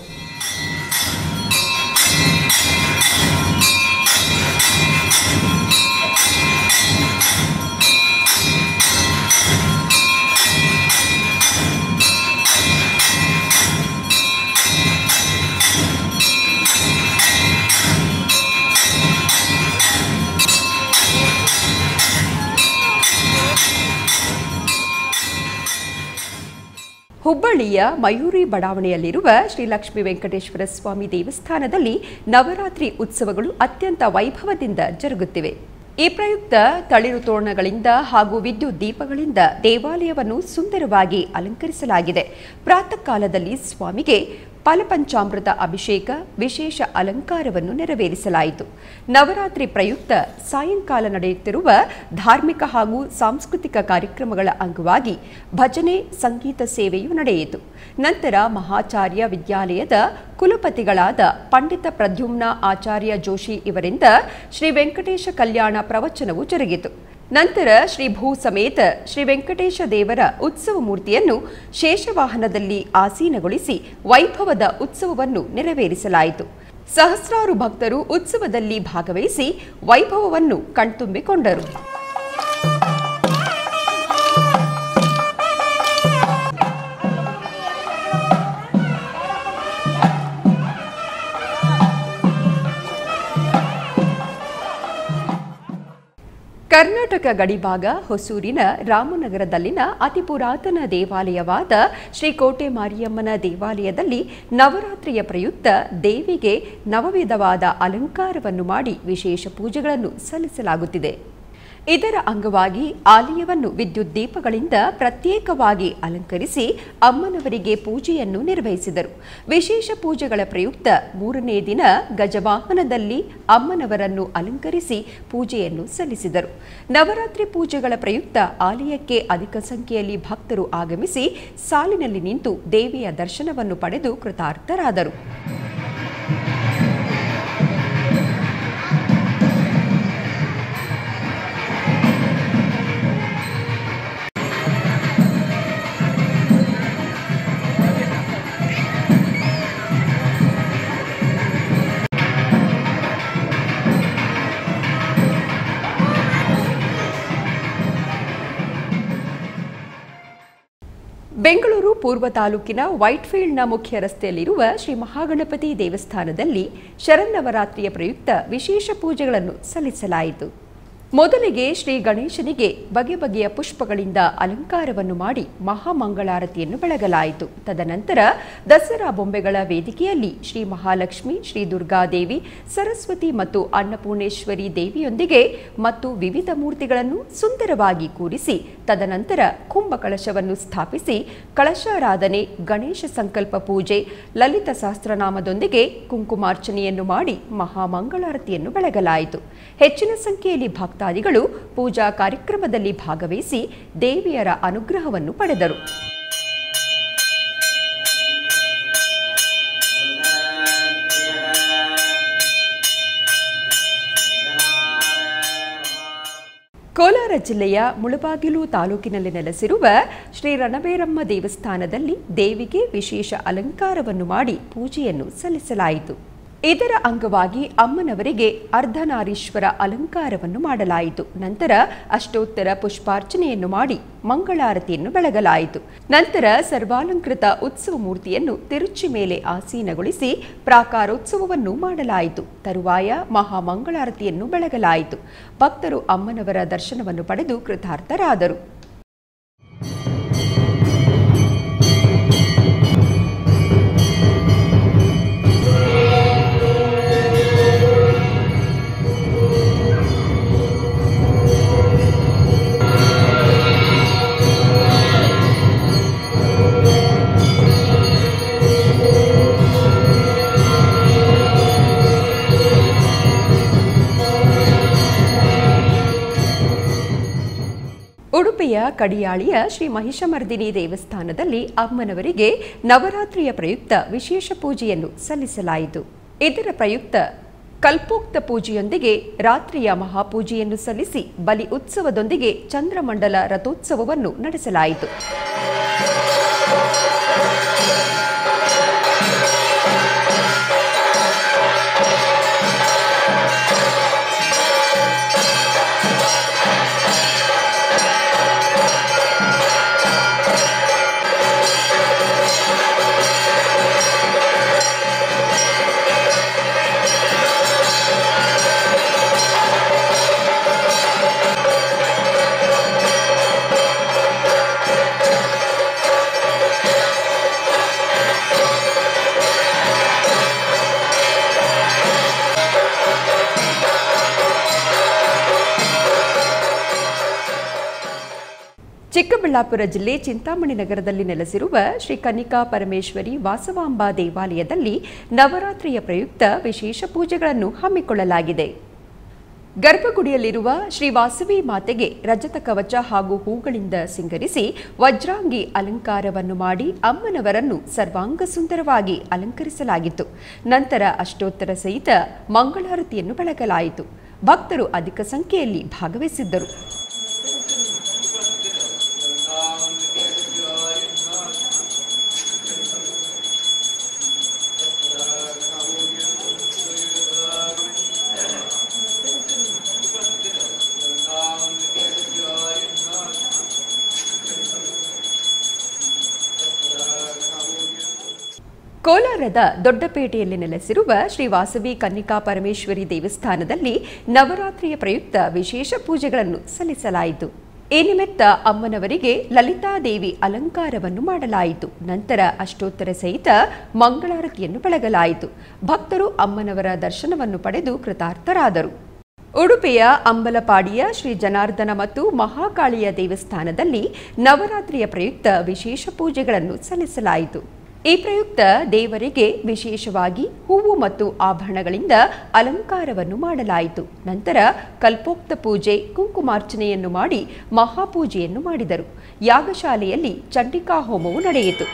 ಹುಬ್ಬಳ್ಳಿಯ ಮಯೂರಿ ಬಡಾವಣೆಯಲ್ಲಿರುವ ಶ್ರೀ ಲಕ್ಷ್ಮೀ ವೆಂಕಟೇಶ್ವರ ಸ್ವಾಮಿ ದೇವಸ್ಥಾನದಲ್ಲಿ ನವರಾತ್ರಿ ಉತ್ಸವಗಳು ಅತ್ಯಂತ ವೈಭವದಿಂದ ಜರುಗುತ್ತಿವೆ ಈ ಪ್ರಯುಕ್ತ ತಳಿರು ತೋರಣಗಳಿಂದ ಹಾಗೂ ವಿದ್ಯುತ್ ದೀಪಗಳಿಂದ ದೇವಾಲಯವನ್ನು ಸುಂದರವಾಗಿ ಅಲಂಕರಿಸಲಾಗಿದೆ ಪ್ರಾತಃ ಕಾಲದಲ್ಲಿ ಸ್ವಾಮಿಗೆ ಫಲಪಂಚಾಮೃತ ಅಭಿಷೇಕ ವಿಶೇಷ ಅಲಂಕಾರವನ್ನು ನೆರವೇರಿಸಲಾಯಿತು ನವರಾತ್ರಿ ಪ್ರಯುಕ್ತ ಸಾಯಂಕಾಲ ನಡೆಯುತ್ತಿರುವ ಧಾರ್ಮಿಕ ಹಾಗೂ ಸಾಂಸ್ಕೃತಿಕ ಕಾರ್ಯಕ್ರಮಗಳ ಅಂಗವಾಗಿ ಭಜನೆ ಸಂಗೀತ ಸೇವೆಯು ನಡೆಯಿತು ನಂತರ ಮಹಾಚಾರ್ಯ ವಿದ್ಯಾಲಯದ ಕುಲಪತಿಗಳಾದ ಪಂಡಿತ ಪ್ರದ್ಯುಮ್ನ ಆಚಾರ್ಯ ಜೋಶಿ ಇವರಿಂದ ಶ್ರೀ ವೆಂಕಟೇಶ ಕಲ್ಯಾಣ ಪ್ರವಚನವು ಜರುಗಿತು ನಂತರ ಶ್ರೀ ಭೂ ಸಮೇತ ಶ್ರೀ ವೆಂಕಟೇಶ ದೇವರ ಉತ್ಸವ ಮೂರ್ತಿಯನ್ನು ಶೇಷವಾಹನದಲ್ಲಿ ಆಸೀನಗೊಳಿಸಿ ವೈಭವದ ಉತ್ಸವವನ್ನು ನೆರವೇರಿಸಲಾಯಿತು ಸಹಸ್ರಾರು ಭಕ್ತರು ಉತ್ಸವದಲ್ಲಿ ಭಾಗವಹಿಸಿ ವೈಭವವನ್ನು ಕಣ್ತುಂಬಿಕೊಂಡರು ಕರ್ನಾಟಕ ಗಡಿಭಾಗ ಹೊಸೂರಿನ ರಾಮನಗರದಲ್ಲಿನ ಅತಿ ಪುರಾತನ ದೇವಾಲಯವಾದ ಶ್ರೀ ಕೋಟೆ ಮಾರಿಯಮ್ಮನ ದೇವಾಲಯದಲ್ಲಿ ನವರಾತ್ರಿಯ ಪ್ರಯುಕ್ತ ದೇವಿಗೆ ನವವಿಧವಾದ ಅಲಂಕಾರವನ್ನು ಮಾಡಿ ವಿಶೇಷ ಪೂಜೆಗಳನ್ನು ಸಲ್ಲಿಸಲಾಗುತ್ತಿದೆ ಇದರ ಅಂಗವಾಗಿ ಆಲಯವನ್ನು ವಿದ್ಯುತ್ ದೀಪಗಳಿಂದ ಪ್ರತ್ಯೇಕವಾಗಿ ಅಲಂಕರಿಸಿ ಅಮ್ಮನವರಿಗೆ ಪೂಜೆಯನ್ನು ನಿರ್ವಹಿಸಿದರು ವಿಶೇಷ ಪೂಜೆಗಳ ಪ್ರಯುಕ್ತ ಮೂರನೇ ದಿನ ಗಜವಾಹನದಲ್ಲಿ ಅಮ್ಮನವರನ್ನು ಅಲಂಕರಿಸಿ ಪೂಜೆಯನ್ನು ಸಲ್ಲಿಸಿದರು ನವರಾತ್ರಿ ಪೂಜೆಗಳ ಪ್ರಯುಕ್ತ ಆಲಯಕ್ಕೆ ಅಧಿಕ ಸಂಖ್ಯೆಯಲ್ಲಿ ಭಕ್ತರು ಆಗಮಿಸಿ ಸಾಲಿನಲ್ಲಿ ನಿಂತು ದೇವಿಯ ದರ್ಶನವನ್ನು ಪಡೆದು ಕೃತಾರ್ಥರಾದರು ಬೆಂಗಳೂರು ಪೂರ್ವ ತಾಲೂಕಿನ ವೈಟ್ಫೀಲ್ಡ್ನ ಮುಖ್ಯ ರಸ್ತೆಯಲ್ಲಿರುವ ಶ್ರೀ ಮಹಾಗಣಪತಿ ದೇವಸ್ಥಾನದಲ್ಲಿ ಶರನ್ನವರಾತ್ರಿಯ ಪ್ರಯುಕ್ತ ವಿಶೇಷ ಪೂಜೆಗಳನ್ನು ಸಲ್ಲಿಸಲಾಯಿತು ಮೊದಲಿಗೆ ಶ್ರೀ ಗಣೇಶನಿಗೆ ಬಗೆ ಬಗೆಯ ಪುಷ್ಪಗಳಿಂದ ಅಲಂಕಾರವನ್ನು ಮಾಡಿ ಮಹಾಮಂಗಳಾರತಿಯನ್ನು ಬೆಳಗಲಾಯಿತು ತದನಂತರ ದಸರಾ ಬೊಂಬೆಗಳ ವೇದಿಕೆಯಲ್ಲಿ ಶ್ರೀ ಮಹಾಲಕ್ಷ್ಮಿ ಶ್ರೀ ದುರ್ಗಾದೇವಿ ಸರಸ್ವತಿ ಮತ್ತು ಅನ್ನಪೂರ್ಣೇಶ್ವರಿ ದೇವಿಯೊಂದಿಗೆ ಮತ್ತು ವಿವಿಧ ಮೂರ್ತಿಗಳನ್ನು ಸುಂದರವಾಗಿ ಕೂರಿಸಿ ತದನಂತರ ಕುಂಭಕಳಶವನ್ನು ಸ್ಥಾಪಿಸಿ ಕಳಶಾರಾಧನೆ ಗಣೇಶ ಸಂಕಲ್ಪ ಪೂಜೆ ಲಲಿತ ಸಹಸ್ರನಾಮದೊಂದಿಗೆ ಕುಂಕುಮಾರ್ಚನೆಯನ್ನು ಮಾಡಿ ಮಹಾಮಂಗಳಾರತಿಯನ್ನು ಬೆಳಗಲಾಯಿತು ಹೆಚ್ಚಿನ ಸಂಖ್ಯೆಯಲ್ಲಿ ಭಕ್ತಾದಿಗಳು ಪೂಜಾ ಕಾರ್ಯಕ್ರಮದಲ್ಲಿ ಭಾಗವಹಿಸಿ ದೇವಿಯರ ಅನುಗ್ರಹವನ್ನು ಪಡೆದರು ಕೋಲಾರ ಜಿಲ್ಲೆಯ ಮುಳಬಾಗಿಲು ತಾಲೂಕಿನಲ್ಲಿ ನೆಲೆಸಿರುವ ಶ್ರೀ ರಣಬೇರಮ್ಮ ದೇವಸ್ಥಾನದಲ್ಲಿ ದೇವಿಗೆ ವಿಶೇಷ ಅಲಂಕಾರವನ್ನು ಮಾಡಿ ಪೂಜೆಯನ್ನು ಸಲ್ಲಿಸಲಾಯಿತು ಇದರ ಅಂಗವಾಗಿ ಅಮ್ಮನವರಿಗೆ ಅರ್ಧನಾರೀಶ್ವರ ಅಲಂಕಾರವನ್ನು ಮಾಡಲಾಯಿತು ನಂತರ ಅಷ್ಟೋತ್ತರ ಪುಷ್ಪಾರ್ಚನೆಯನ್ನು ಮಾಡಿ ಮಂಗಳಾರತಿಯನ್ನು ಬೆಳಗಲಾಯಿತು ನಂತರ ಸರ್ವಾಲಂಕೃತ ಉತ್ಸವ ಮೂರ್ತಿಯನ್ನು ತಿರುಚಿ ಮೇಲೆ ಆಸೀನಗೊಳಿಸಿ ಪ್ರಾಕಾರೋತ್ಸವವನ್ನು ಮಾಡಲಾಯಿತು ತರುವಾಯ ಮಹಾಮಂಗಳಾರತಿಯನ್ನು ಬೆಳಗಲಾಯಿತು ಭಕ್ತರು ಅಮ್ಮನವರ ದರ್ಶನವನ್ನು ಪಡೆದು ಕೃತಾರ್ಥರಾದರು ಉಡುಪಿಯ ಕಡಿಯಾಳಿಯ ಶ್ರೀ ಮಹಿಷಮರ್ದಿನಿ ದೇವಸ್ಥಾನದಲ್ಲಿ ಅಮ್ಮನವರಿಗೆ ನವರಾತ್ರಿಯ ಪ್ರಯುಕ್ತ ವಿಶೇಷ ಪೂಜೆಯನ್ನು ಸಲ್ಲಿಸಲಾಯಿತು ಇದರ ಪ್ರಯುಕ್ತ ಕಲ್ಪೋಕ್ತ ಪೂಜೆಯೊಂದಿಗೆ ರಾತ್ರಿಯ ಮಹಾಪೂಜೆಯನ್ನು ಸಲ್ಲಿಸಿ ಬಲಿ ಉತ್ಸವದೊಂದಿಗೆ ಚಂದ್ರಮಂಡಲ ರಥೋತ್ಸವವನ್ನು ನಡೆಸಲಾಯಿತು ಚಿಕ್ಕಬಳ್ಳಾಪುರ ಜಿಲ್ಲೆ ಚಿಂತಾಮಣಿ ನಗರದಲ್ಲಿ ನೆಲೆಸಿರುವ ಶ್ರೀ ಕನ್ನಿಕಾ ಪರಮೇಶ್ವರಿ ವಾಸವಾಂಬಾ ದೇವಾಲಯದಲ್ಲಿ ನವರಾತ್ರಿಯ ಪ್ರಯುಕ್ತ ವಿಶೇಷ ಪೂಜೆಗಳನ್ನು ಹಮ್ಮಿಕೊಳ್ಳಲಾಗಿದೆ ಗರ್ಭಗುಡಿಯಲ್ಲಿರುವ ಶ್ರೀ ವಾಸವಿ ಮಾತೆಗೆ ರಜತ ಕವಚ ಹಾಗೂ ಹೂಗಳಿಂದ ಸಿಂಗರಿಸಿ ವಜ್ರಾಂಗಿ ಅಲಂಕಾರವನ್ನು ಮಾಡಿ ಅಮ್ಮನವರನ್ನು ಸರ್ವಾಂಗ ಸುಂದರವಾಗಿ ಅಲಂಕರಿಸಲಾಗಿತ್ತು ನಂತರ ಅಷ್ಟೋತ್ತರ ಸಹಿತ ಮಂಗಳಾರತಿಯನ್ನು ಬೆಳಗಲಾಯಿತು ಭಕ್ತರು ಅಧಿಕ ಸಂಖ್ಯೆಯಲ್ಲಿ ಭಾಗವಹಿಸಿದ್ದರು ಕೋಲಾರದ ದೊಡ್ಡಪೇಟೆಯಲ್ಲಿ ನೆಲೆಸಿರುವ ಶ್ರೀ ವಾಸವಿ ಕನ್ನಿಕಾ ಪರಮೇಶ್ವರಿ ದೇವಸ್ಥಾನದಲ್ಲಿ ನವರಾತ್ರಿಯ ಪ್ರಯುಕ್ತ ವಿಶೇಷ ಪೂಜೆಗಳನ್ನು ಸಲ್ಲಿಸಲಾಯಿತು ಈ ನಿಮಿತ್ತ ಅಮ್ಮನವರಿಗೆ ಲಲಿತಾದೇವಿ ಅಲಂಕಾರವನ್ನು ಮಾಡಲಾಯಿತು ನಂತರ ಅಷ್ಟೋತ್ತರ ಸಹಿತ ಮಂಗಳಾರತಿಯನ್ನು ಬೆಳಗಲಾಯಿತು ಭಕ್ತರು ಅಮ್ಮನವರ ದರ್ಶನವನ್ನು ಪಡೆದು ಕೃತಾರ್ಥರಾದರು ಉಡುಪಿಯ ಅಂಬಲಪಾಡಿಯ ಶ್ರೀ ಜನಾರ್ದನ ಮತ್ತು ಮಹಾಕಾಳಿಯ ದೇವಸ್ಥಾನದಲ್ಲಿ ನವರಾತ್ರಿಯ ಪ್ರಯುಕ್ತ ವಿಶೇಷ ಪೂಜೆಗಳನ್ನು ಸಲ್ಲಿಸಲಾಯಿತು ಈ ಪ್ರಯುಕ್ತ ದೇವರಿಗೆ ವಿಶೇಷವಾಗಿ ಹೂವು ಮತ್ತು ಆಭರಣಗಳಿಂದ ಅಲಂಕಾರವನ್ನು ಮಾಡಲಾಯಿತು ನಂತರ ಕಲ್ಪೋಕ್ತ ಪೂಜೆ ಕುಂಕುಮಾರ್ಚನೆಯನ್ನು ಮಾಡಿ ಮಹಾಪೂಜೆಯನ್ನು ಮಾಡಿದರು ಯಾಗಶಾಲೆಯಲ್ಲಿ ಚಂಡಿಕಾ ಹೋಮವು ನಡೆಯಿತು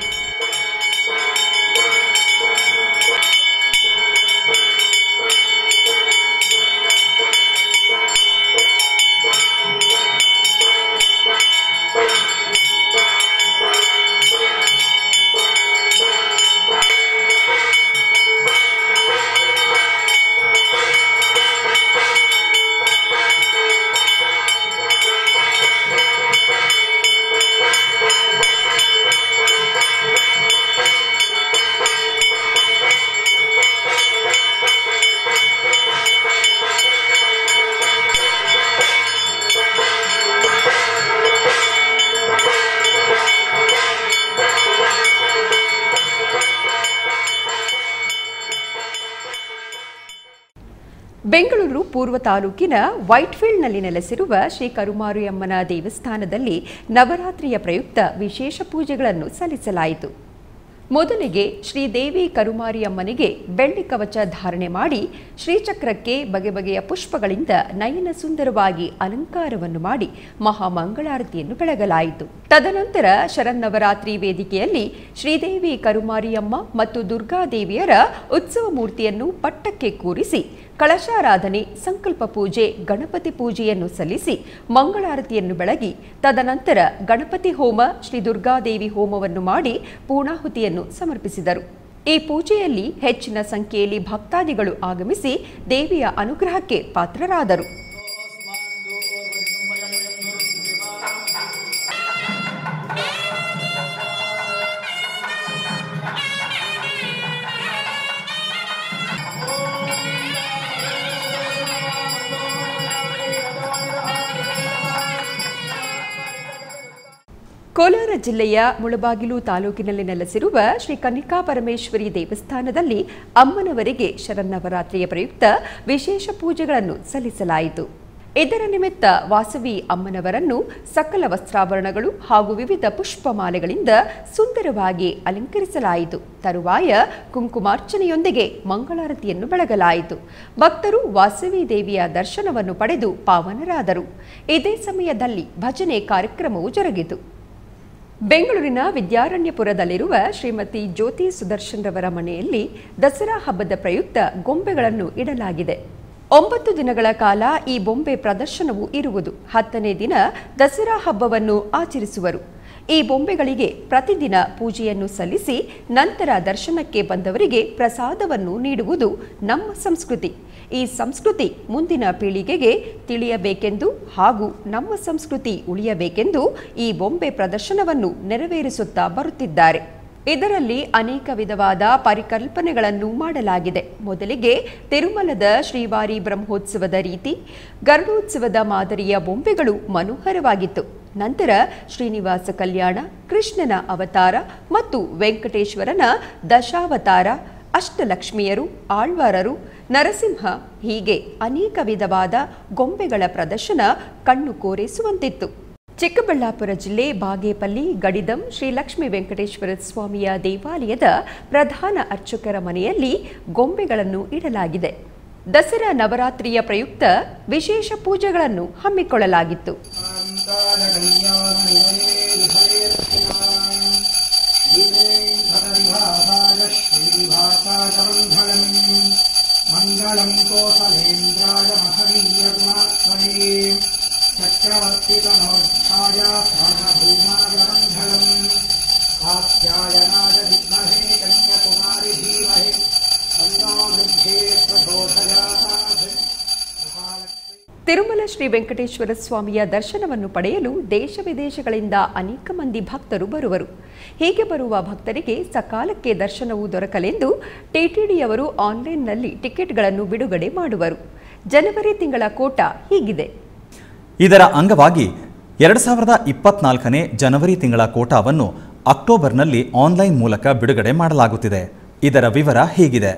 ಬೆಂಗಳೂರು ಪೂರ್ವ ತಾಲೂಕಿನ ವೈಟ್ಫೀಲ್ಡ್ನಲ್ಲಿ ನೆಲೆಸಿರುವ ಶ್ರೀ ಕರುಮಾರಿಯಮ್ಮನ ದೇವಸ್ಥಾನದಲ್ಲಿ ನವರಾತ್ರಿಯ ಪ್ರಯುಕ್ತ ವಿಶೇಷ ಪೂಜೆಗಳನ್ನು ಸಲ್ಲಿಸಲಾಯಿತು ಮೊದಲಿಗೆ ಶ್ರೀದೇವಿ ಕರುಮಾರಿಯಮ್ಮನಿಗೆ ಬೆಳ್ಳಿ ಕವಚ ಧಾರಣೆ ಮಾಡಿ ಶ್ರೀಚಕ್ರಕ್ಕೆ ಬಗೆ ಬಗೆಯ ಪುಷ್ಪಗಳಿಂದ ನಯನ ಸುಂದರವಾಗಿ ಅಲಂಕಾರವನ್ನು ಮಾಡಿ ಮಹಾಮಂಗಳಾರತಿಯನ್ನು ಬೆಳಗಲಾಯಿತು ತದನಂತರ ಶರನ್ನವರಾತ್ರಿ ವೇದಿಕೆಯಲ್ಲಿ ಶ್ರೀದೇವಿ ಕರುಮಾರಿಯಮ್ಮ ಮತ್ತು ದುರ್ಗಾದೇವಿಯರ ಉತ್ಸವ ಮೂರ್ತಿಯನ್ನು ಪಟ್ಟಕ್ಕೆ ಕೂರಿಸಿ ಕಳಶಾರಾಧನೆ ಸಂಕಲ್ಪ ಪೂಜೆ ಗಣಪತಿ ಪೂಜೆಯನ್ನು ಸಲ್ಲಿಸಿ ಮಂಗಳಾರತಿಯನ್ನು ಬೆಳಗಿ ತದನಂತರ ಗಣಪತಿ ಹೋಮ ಶ್ರೀ ದುರ್ಗಾದೇವಿ ಹೋಮವನ್ನು ಮಾಡಿ ಪೂರ್ಣಾಹುತಿಯನ್ನು ಸಮರ್ಪಿಸಿದರು ಈ ಪೂಜೆಯಲ್ಲಿ ಹೆಚ್ಚಿನ ಸಂಖ್ಯೆಯಲ್ಲಿ ಭಕ್ತಾದಿಗಳು ಆಗಮಿಸಿ ದೇವಿಯ ಅನುಗ್ರಹಕ್ಕೆ ಪಾತ್ರರಾದರು ಕೋಲಾರ ಜಿಲ್ಲೆಯ ಮುಳಬಾಗಿಲು ತಾಲೂಕಿನಲ್ಲಿ ನೆಲೆಸಿರುವ ಶ್ರೀ ಕನ್ನಿಕಾ ಪರಮೇಶ್ವರಿ ದೇವಸ್ಥಾನದಲ್ಲಿ ಅಮ್ಮನವರಿಗೆ ಶರನ್ನವರಾತ್ರಿಯ ಪ್ರಯುಕ್ತ ವಿಶೇಷ ಪೂಜೆಗಳನ್ನು ಸಲ್ಲಿಸಲಾಯಿತು ಇದರ ನಿಮಿತ್ತ ವಾಸವಿ ಅಮ್ಮನವರನ್ನು ಸಕಲ ವಸ್ತ್ರಾಭರಣಗಳು ಹಾಗೂ ವಿವಿಧ ಪುಷ್ಪಮಾಲೆಗಳಿಂದ ಸುಂದರವಾಗಿ ಅಲಂಕರಿಸಲಾಯಿತು ತರುವಾಯ ಕುಂಕುಮಾರ್ಚನೆಯೊಂದಿಗೆ ಮಂಗಳಾರತಿಯನ್ನು ಬೆಳಗಲಾಯಿತು ಭಕ್ತರು ವಾಸವಿ ದೇವಿಯ ದರ್ಶನವನ್ನು ಪಡೆದು ಪಾವನರಾದರು ಇದೇ ಸಮಯದಲ್ಲಿ ಭಜನೆ ಕಾರ್ಯಕ್ರಮವು ಜರುಗಿತು ಬೆಂಗಳೂರಿನ ವಿದ್ಯಾರಣ್ಯಪುರದಲ್ಲಿರುವ ಶ್ರೀಮತಿ ಜ್ಯೋತಿ ಸುದರ್ಶನ್ ರವರ ಮನೆಯಲ್ಲಿ ದಸರಾ ಹಬ್ಬದ ಪ್ರಯುಕ್ತ ಗೊಂಬೆಗಳನ್ನು ಇಡಲಾಗಿದೆ ಒಂಬತ್ತು ದಿನಗಳ ಕಾಲ ಈ ಬೊಂಬೆ ಪ್ರದರ್ಶನವು ಇರುವುದು ಹತ್ತನೇ ದಿನ ದಸರಾ ಹಬ್ಬವನ್ನು ಆಚರಿಸುವರು ಈ ಬೊಂಬೆಗಳಿಗೆ ಪ್ರತಿದಿನ ಪೂಜೆಯನ್ನು ಸಲ್ಲಿಸಿ ನಂತರ ದರ್ಶನಕ್ಕೆ ಬಂದವರಿಗೆ ಪ್ರಸಾದವನ್ನು ನೀಡುವುದು ನಮ್ಮ ಸಂಸ್ಕೃತಿ ಈ ಸಂಸ್ಕೃತಿ ಮುಂದಿನ ಪೀಳಿಗೆಗೆ ತಿಳಿಯಬೇಕೆಂದು ಹಾಗೂ ನಮ್ಮ ಸಂಸ್ಕೃತಿ ಉಳಿಯಬೇಕೆಂದು ಈ ಬೊಂಬೆ ಪ್ರದರ್ಶನವನ್ನು ನೆರವೇರಿಸುತ್ತಾ ಬರುತ್ತಿದ್ದಾರೆ ಇದರಲ್ಲಿ ಅನೇಕ ವಿಧವಾದ ಪರಿಕಲ್ಪನೆಗಳನ್ನು ಮಾಡಲಾಗಿದೆ ಮೊದಲಿಗೆ ತಿರುಮಲದ ಶ್ರೀವಾರಿ ಬ್ರಹ್ಮೋತ್ಸವದ ರೀತಿ ಗರುಡೋತ್ಸವದ ಮಾದರಿಯ ಬೊಂಬೆಗಳು ಮನೋಹರವಾಗಿತ್ತು ನಂತರ ಶ್ರೀನಿವಾಸ ಕಲ್ಯಾಣ ಕೃಷ್ಣನ ಅವತಾರ ಮತ್ತು ವೆಂಕಟೇಶ್ವರನ ದಶಾವತಾರ ಅಷ್ಟಲಕ್ಷ್ಮಿಯರು ಆಳ್ವಾರರು ನರಸಿಂಹ ಹೀಗೆ ಅನೇಕ ವಿಧವಾದ ಗೊಂಬೆಗಳ ಪ್ರದರ್ಶನ ಕಣ್ಣು ಕೋರೈಸುವಂತಿತ್ತು ಚಿಕ್ಕಬಳ್ಳಾಪುರ ಜಿಲ್ಲೆ ಬಾಗೇಪಲ್ಲಿ ಗಡಿದಂ ಶ್ರೀ ಲಕ್ಷ್ಮೀ ವೆಂಕಟೇಶ್ವರ ಸ್ವಾಮಿಯ ದೇವಾಲಯದ ಪ್ರಧಾನ ಅರ್ಚಕರ ಮನೆಯಲ್ಲಿ ಗೊಂಬೆಗಳನ್ನು ಇಡಲಾಗಿದೆ ದಸರಾ ನವರಾತ್ರಿಯ ಪ್ರಯುಕ್ತ ವಿಶೇಷ ಪೂಜೆಗಳನ್ನು ಹಮ್ಮಿಕೊಳ್ಳಲಾಗಿತ್ತು मङ्गलं कोसलेन्द्राय महनीयगुणात्मने चक्रवर्तितमोक्षाय सार्वभौमाय मङ्गलम् कात्यायनाय विद्महे कन्याकुमारि धीमहि तन्नो दुःखे प्रचोदयात् ತಿರುಮಲ ಶ್ರೀ ವೆಂಕಟೇಶ್ವರ ಸ್ವಾಮಿಯ ದರ್ಶನವನ್ನು ಪಡೆಯಲು ದೇಶ ವಿದೇಶಗಳಿಂದ ಅನೇಕ ಮಂದಿ ಭಕ್ತರು ಬರುವರು ಹೀಗೆ ಬರುವ ಭಕ್ತರಿಗೆ ಸಕಾಲಕ್ಕೆ ದರ್ಶನವು ದೊರಕಲೆಂದು ಟಿಟಿಡಿಯವರು ಆನ್ಲೈನ್ನಲ್ಲಿ ಟಿಕೆಟ್ಗಳನ್ನು ಬಿಡುಗಡೆ ಮಾಡುವರು ಜನವರಿ ತಿಂಗಳ ಕೋಟ ಹೀಗಿದೆ ಇದರ ಅಂಗವಾಗಿ ಎರಡು ಸಾವಿರದ ಇಪ್ಪತ್ನಾಲ್ಕನೇ ಜನವರಿ ತಿಂಗಳ ಕೋಟಾವನ್ನು ಅಕ್ಟೋಬರ್ನಲ್ಲಿ ಆನ್ಲೈನ್ ಮೂಲಕ ಬಿಡುಗಡೆ ಮಾಡಲಾಗುತ್ತಿದೆ ಇದರ ವಿವರ ಹೀಗಿದೆ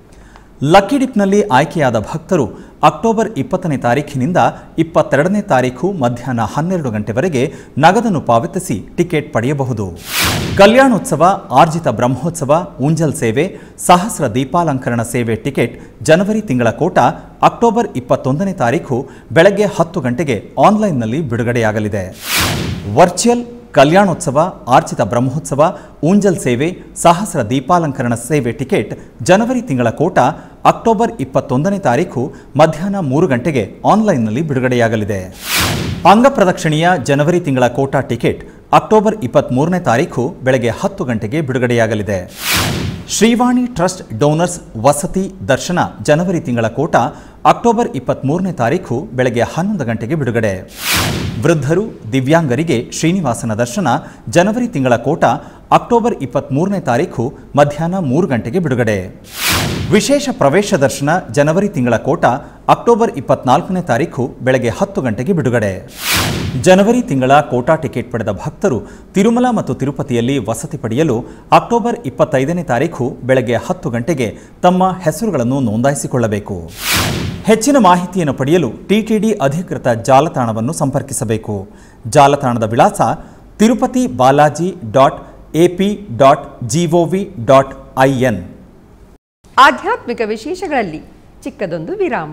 ಲಕ್ಕಿ ಡಿಪ್ನಲ್ಲಿ ಆಯ್ಕೆಯಾದ ಭಕ್ತರು ಅಕ್ಟೋಬರ್ ಇಪ್ಪತ್ತನೇ ತಾರೀಖಿನಿಂದ ಇಪ್ಪತ್ತೆರಡನೇ ತಾರೀಖು ಮಧ್ಯಾಹ್ನ ಹನ್ನೆರಡು ಗಂಟೆವರೆಗೆ ನಗದನ್ನು ಪಾವತಿಸಿ ಟಿಕೆಟ್ ಪಡೆಯಬಹುದು ಕಲ್ಯಾಣೋತ್ಸವ ಆರ್ಜಿತ ಬ್ರಹ್ಮೋತ್ಸವ ಉಂಜಲ್ ಸೇವೆ ಸಹಸ್ರ ದೀಪಾಲಂಕರಣ ಸೇವೆ ಟಿಕೆಟ್ ಜನವರಿ ತಿಂಗಳ ಕೋಟ ಅಕ್ಟೋಬರ್ ಇಪ್ಪತ್ತೊಂದನೇ ತಾರೀಖು ಬೆಳಗ್ಗೆ ಹತ್ತು ಗಂಟೆಗೆ ಆನ್ಲೈನ್ನಲ್ಲಿ ಬಿಡುಗಡೆಯಾಗಲಿದೆ ವರ್ಚುವಲ್ ಕಲ್ಯಾಣೋತ್ಸವ ಆರ್ಚಿತ ಬ್ರಹ್ಮೋತ್ಸವ ಊಂಜಲ್ ಸೇವೆ ಸಹಸ್ರ ದೀಪಾಲಂಕರಣ ಸೇವೆ ಟಿಕೆಟ್ ಜನವರಿ ತಿಂಗಳ ಕೋಟ ಅಕ್ಟೋಬರ್ ಇಪ್ಪತ್ತೊಂದನೇ ತಾರೀಖು ಮಧ್ಯಾಹ್ನ ಮೂರು ಗಂಟೆಗೆ ಆನ್ಲೈನ್ನಲ್ಲಿ ಬಿಡುಗಡೆಯಾಗಲಿದೆ ಅಂಗಪ್ರದಕ್ಷಿಣೆಯ ಜನವರಿ ತಿಂಗಳ ಕೋಟಾ ಟಿಕೆಟ್ ಅಕ್ಟೋಬರ್ ಇಪ್ಪತ್ತ್ಮೂರನೇ ತಾರೀಖು ಬೆಳಗ್ಗೆ ಹತ್ತು ಗಂಟೆಗೆ ಬಿಡುಗಡೆಯಾಗಲಿದೆ ಶ್ರೀವಾಣಿ ಟ್ರಸ್ಟ್ ಡೋನರ್ಸ್ ವಸತಿ ದರ್ಶನ ಜನವರಿ ತಿಂಗಳ ಕೋಟ ಅಕ್ಟೋಬರ್ ಇಪ್ಪತ್ತ್ಮೂರನೇ ತಾರೀಖು ಬೆಳಗ್ಗೆ ಹನ್ನೊಂದು ಗಂಟೆಗೆ ಬಿಡುಗಡೆ ವೃದ್ಧರು ದಿವ್ಯಾಂಗರಿಗೆ ಶ್ರೀನಿವಾಸನ ದರ್ಶನ ಜನವರಿ ತಿಂಗಳ ಕೋಟ ಅಕ್ಟೋಬರ್ ಇಪ್ಪತ್ತ್ಮೂರನೇ ತಾರೀಖು ಮಧ್ಯಾಹ್ನ ಮೂರು ಗಂಟೆಗೆ ಬಿಡುಗಡೆ ವಿಶೇಷ ಪ್ರವೇಶ ದರ್ಶನ ಜನವರಿ ತಿಂಗಳ ಕೋಟ ಅಕ್ಟೋಬರ್ ಇಪ್ಪತ್ನಾಲ್ಕನೇ ತಾರೀಖು ಬೆಳಗ್ಗೆ ಹತ್ತು ಗಂಟೆಗೆ ಬಿಡುಗಡೆ ಜನವರಿ ತಿಂಗಳ ಕೋಟಾ ಟಿಕೆಟ್ ಪಡೆದ ಭಕ್ತರು ತಿರುಮಲ ಮತ್ತು ತಿರುಪತಿಯಲ್ಲಿ ವಸತಿ ಪಡೆಯಲು ಅಕ್ಟೋಬರ್ ಇಪ್ಪತ್ತೈದನೇ ತಾರೀಖು ಬೆಳಗ್ಗೆ ಹತ್ತು ಗಂಟೆಗೆ ತಮ್ಮ ಹೆಸರುಗಳನ್ನು ನೋಂದಾಯಿಸಿಕೊಳ್ಳಬೇಕು ಹೆಚ್ಚಿನ ಮಾಹಿತಿಯನ್ನು ಪಡೆಯಲು ಟಿಟಿಡಿ ಅಧಿಕೃತ ಜಾಲತಾಣವನ್ನು ಸಂಪರ್ಕಿಸಬೇಕು ಜಾಲತಾಣದ ವಿಳಾಸ Tirupati Balaji dot AP dot GOV dot IN ಆಧ್ಯಾತ್ಮಿಕ ವಿಶೇಷಗಳಲ್ಲಿ ಚಿಕ್ಕದೊಂದು ವಿರಾಮ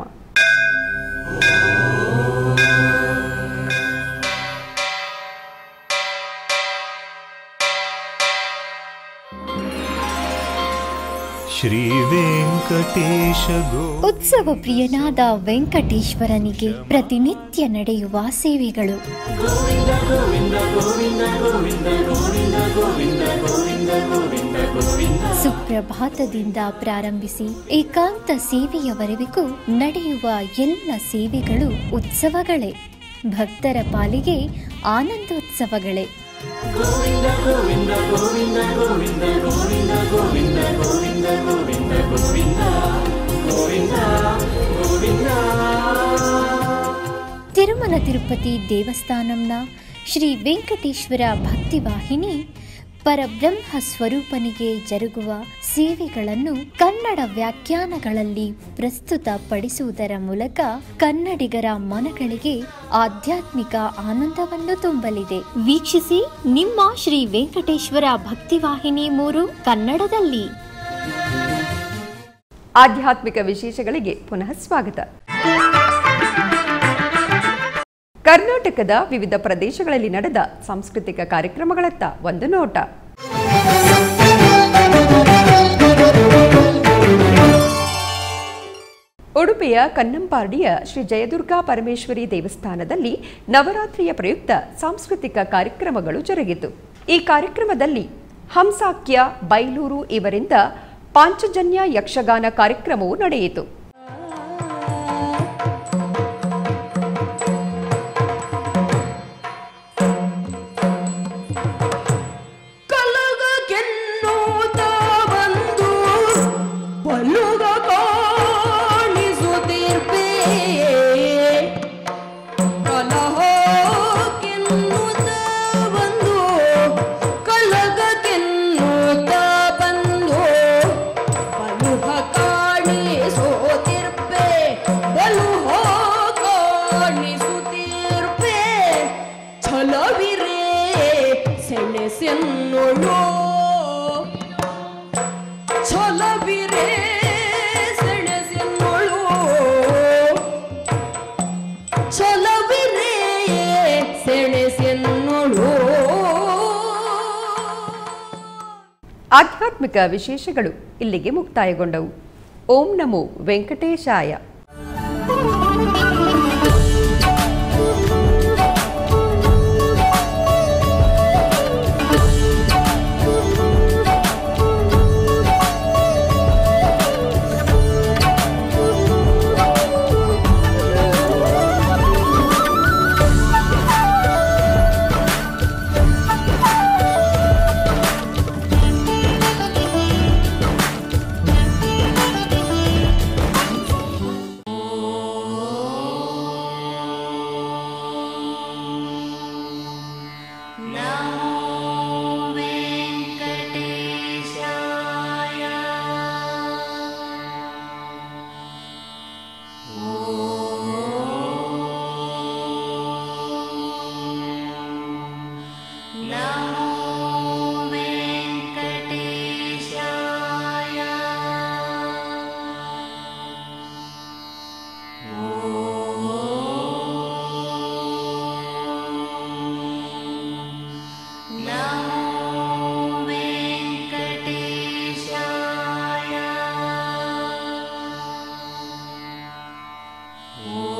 ಶ್ರೀವೆಂಕಟೇಶ ಗೋ ಉತ್ಸವ ಪ್ರಿಯನಾದ ವೆಂಕಟೇಶ್ವರನಿಗೆ ಪ್ರತಿನಿತ್ಯ ನಡೆಯುವ ಸೇವೆಗಳು ಸುಪ್ರಭಾತದಿಂದ ಪ್ರಾರಂಭಿಸಿ ಏಕಾಂತ ಸೇವೆಯವರೆವಿಗೂ ನಡೆಯುವ ಎಲ್ಲ ಸೇವೆಗಳು ಉತ್ಸವಗಳೇ ಭಕ್ತರ ಪಾಲಿಗೆ ಆನಂದೋತ್ಸವಗಳೇ ತಿರುಮಲ ತಿರುಪತಿ ದೇವಸ್ಥಾನಂನ ಶ್ರೀ ವೆಂಕಟೇಶ್ವರ ಭಕ್ತಿವಾಹಿನಿ ಪರಬ್ರಹ್ಮ ಸ್ವರೂಪನಿಗೆ ಜರುಗುವ ಸೇವೆಗಳನ್ನು ಕನ್ನಡ ವ್ಯಾಖ್ಯಾನಗಳಲ್ಲಿ ಪ್ರಸ್ತುತಪಡಿಸುವುದರ ಮೂಲಕ ಕನ್ನಡಿಗರ ಮನಗಳಿಗೆ ಆಧ್ಯಾತ್ಮಿಕ ಆನಂದವನ್ನು ತುಂಬಲಿದೆ ವೀಕ್ಷಿಸಿ ನಿಮ್ಮ ಶ್ರೀ ವೆಂಕಟೇಶ್ವರ ಭಕ್ತಿವಾಹಿನಿ ಮೂರು ಕನ್ನಡದಲ್ಲಿ ಆಧ್ಯಾತ್ಮಿಕ ವಿಶೇಷಗಳಿಗೆ ಪುನಃ ಸ್ವಾಗತ ಕರ್ನಾಟಕದ ವಿವಿಧ ಪ್ರದೇಶಗಳಲ್ಲಿ ನಡೆದ ಸಾಂಸ್ಕೃತಿಕ ಕಾರ್ಯಕ್ರಮಗಳತ್ತ ಒಂದು ನೋಟ ಉಡುಪಿಯ ಕನ್ನಂಪಾರ್ಡಿಯ ಶ್ರೀ ಜಯದುರ್ಗಾ ಪರಮೇಶ್ವರಿ ದೇವಸ್ಥಾನದಲ್ಲಿ ನವರಾತ್ರಿಯ ಪ್ರಯುಕ್ತ ಸಾಂಸ್ಕೃತಿಕ ಕಾರ್ಯಕ್ರಮಗಳು ಜರುಗಿತು ಈ ಕಾರ್ಯಕ್ರಮದಲ್ಲಿ ಹಂಸಾಕ್ಯ ಬೈಲೂರು ಇವರಿಂದ ಪಾಂಚಜನ್ಯ ಯಕ್ಷಗಾನ ಕಾರ್ಯಕ್ರಮವು ನಡೆಯಿತು ಕಲಗಗೆನ್ನುತ್ತ ಬಂದು ಬಲುಗ ಕಾಣಿಸುತ್ತಿರ್ಬೇ ಕಲಹಕ್ಕೆನ್ನುತ್ತ ಬಂದು ಕಲಗಗೆನ್ನುತ್ತ ಬಂದು ಬಲುಹ ಕಾಣಿಸುತ್ತಿರ್ಬೇ ಬಲುಹ ಕಾಣಿಸುತ್ತಿರ್ಬೇ ಛಲ ಆಧ್ಯಾತ್ಮಿಕ ವಿಶೇಷಗಳು ಇಲ್ಲಿಗೆ ಮುಕ್ತಾಯಗೊಂಡವು ಓಂ ನಮೋ ವೆಂಕಟೇಶಾಯ ॐ